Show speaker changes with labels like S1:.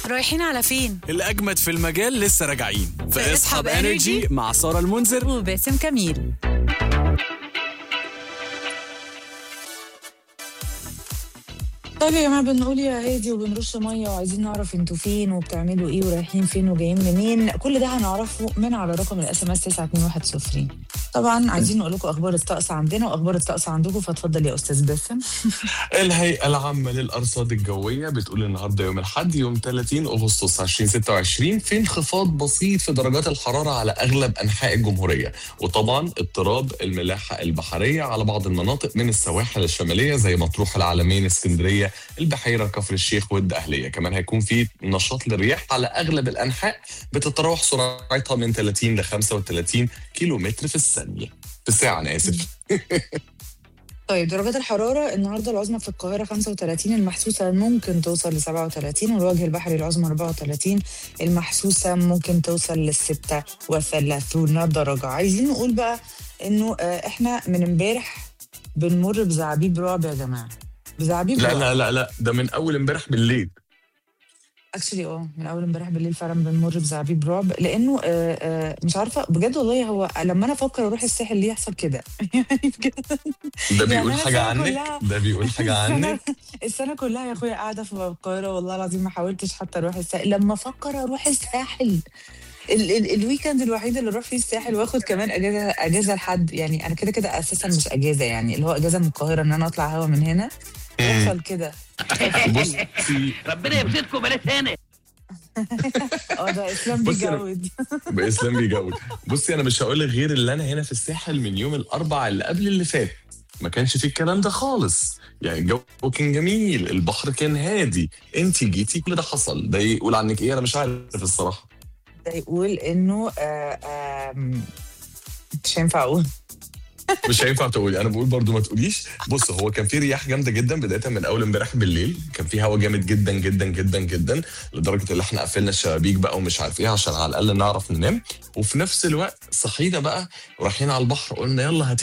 S1: رايحين على فين؟
S2: الأجمد في المجال لسه راجعين
S1: في
S2: في
S1: اسحب
S2: اسحب انرجي
S1: Energy
S2: مع سارة المنذر
S1: وباسم كميل
S3: طيب يا جماعة بنقول يا هادي وبنرش مية وعايزين نعرف انتوا فين وبتعملوا ايه ورايحين فين وجايين منين كل ده هنعرفه من على رقم الاس ام اس 92110 طبعا عايزين نقول لكم اخبار الطقس عندنا واخبار الطقس عندكم فاتفضل يا استاذ باسم
S4: الهيئة العامة للأرصاد الجوية بتقول النهارده يوم الأحد يوم 30 أغسطس 2026 في انخفاض بسيط في درجات الحرارة على أغلب أنحاء الجمهورية وطبعا اضطراب الملاحة البحرية على بعض المناطق من السواحل الشمالية زي مطروح العلمين اسكندرية البحيرة كفر الشيخ والدقهلية كمان هيكون في نشاط للرياح على أغلب الأنحاء بتتراوح سرعتها من 30 ل 35 كيلو متر في الثانية في الساعة أنا آسف
S3: طيب درجات الحرارة النهاردة العظمى في القاهرة 35 المحسوسة ممكن توصل ل 37 والوجه البحري العظمى 34 المحسوسة ممكن توصل لل 36 درجة عايزين نقول بقى انه آه، احنا من امبارح بنمر بزعابيب رعب يا جماعة بزعابيب
S4: لا
S3: رعب
S4: لا لا لا ده من أول امبارح بالليل
S3: اكشلي اه من اول امبارح بالليل فعلا بنمر بزعابيب رعب لانه آه آه مش عارفه بجد والله هو لما انا افكر اروح الساحل ليه يحصل كده يعني بجد
S4: ده
S3: يعني
S4: بيقول
S3: أنا
S4: حاجة
S3: السنة
S4: عنك
S3: كلها-
S4: ده بيقول حاجة
S3: السنة,
S4: عنك
S3: السنه كلها يا اخويا قاعده في القاهره والله العظيم ما حاولتش حتى اروح الساحل لما افكر اروح الساحل ال ال الويكند الوحيد اللي اروح فيه الساحل واخد كمان اجازه اجازه لحد يعني انا كده كده اساسا مش اجازه يعني اللي هو اجازه من القاهره ان انا اطلع هوا من هنا يحصل كده
S4: بصي
S5: ربنا يبسطكم بلاش هنا
S3: اه ده اسلام
S4: بصي أنا-
S3: بيجود
S4: باسلام بيجاوب بصي انا مش هقول لك غير اللي انا هنا في الساحل من يوم الاربع اللي قبل اللي فات ما كانش فيه الكلام ده خالص يعني الجو كان جميل البحر كان هادي انت جيتي كل ده حصل ده يقول عنك ايه انا مش عارف الصراحه
S3: ده يقول انه آه آم، مش هينفع اقول
S4: مش هينفع تقولي انا بقول برضو ما تقوليش بص هو كان في رياح جامده جدا بدايه من اول امبارح بالليل كان في هواء جامد جدا جدا جدا جدا لدرجه ان احنا قفلنا الشبابيك بقى ومش عارف ايه عشان على الاقل نعرف ننام وفي نفس الوقت صحينا بقى ورايحين على البحر قلنا يلا